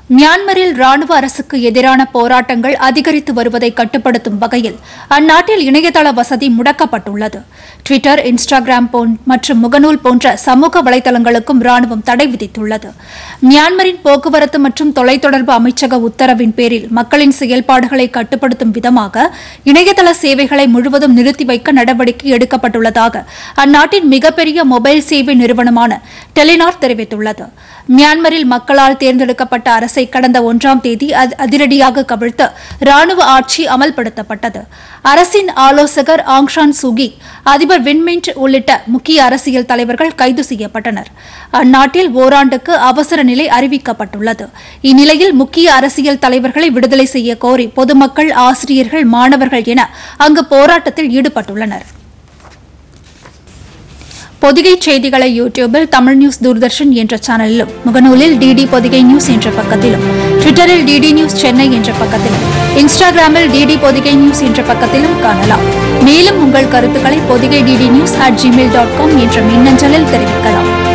மியான்மரில் ராணுவ அரசுக்கு எதிரான போராட்டங்கள் அதிகரித்து வருவதை கட்டுப்படுத்தும் வகையில் அந்நாட்டில் இணையதள வசதி முடக்கப்பட்டுள்ளது ட்விட்டர் இன்ஸ்டாகிராம் போன்- மற்றும் முகநூல் போன்ற சமூக வலைதளங்களுக்கும் ராணுவம் தடை விதித்துள்ளது மியான்மரின் போக்குவரத்து மற்றும் தொலைத்தொடர்பு அமைச்சக உத்தரவின் பேரில் மக்களின் செயல்பாடுகளை கட்டுப்படுத்தும் விதமாக இணையதள சேவைகளை முழுவதும் நிறுத்தி வைக்க நடவடிக்கை எடுக்கப்பட்டுள்ளதாக அந்நாட்டின் மிகப்பெரிய மொபைல் சேவை நிறுவனமான டெலினார் தெரிவித்துள்ளது மியான்மரில் மக்களால் தேர்ந்தெடுக்கப்பட்ட அரசை கடந்த ஒன்றாம் தேதி அதி- அதிரடியாக கவிழ்த்து ராணுவ ஆட்சி அமல்படுத்தப்பட்டது அரசின் ஆலோசகர் ஆங்ஷான் சுகி அதிபர் வின்மின்ட் உள்ளிட்ட முக்கிய அரசியல் தலைவர்கள் கைது செய்யப்பட்டனர் அந்நாட்டில் ஓராண்டுக்கு அவசர நிலை அறிவிக்கப்பட்டுள்ளது இந்நிலையில் முக்கிய அரசியல் தலைவர்களை விடுதலை செய்ய கோரி பொதுமக்கள் ஆசிரியர்கள் மாணவர்கள் என அங்கு போராட்டத்தில் ஈடுபட்டுள்ளனர் பொதிகை செய்திகளை யூடியூபில் தமிழ் நியூஸ் தூர்தர்ஷன் என்ற சேனலிலும் முகநூலில் டிடி பொதிகை நியூஸ் என்ற பக்கத்திலும் ட்விட்டரில் டிடி நியூஸ் சென்னை என்ற பக்கத்திலும் இன்ஸ்டாகிராமில் டிடி பொதிகை நியூஸ் என்ற பக்கத்திலும் காணலாம் மேலும் உங்கள் கருத்துக்களை Podhigai DD news at gmail dot com என்ற மின்னஞ்சலில் தெரிவிக்கலாம்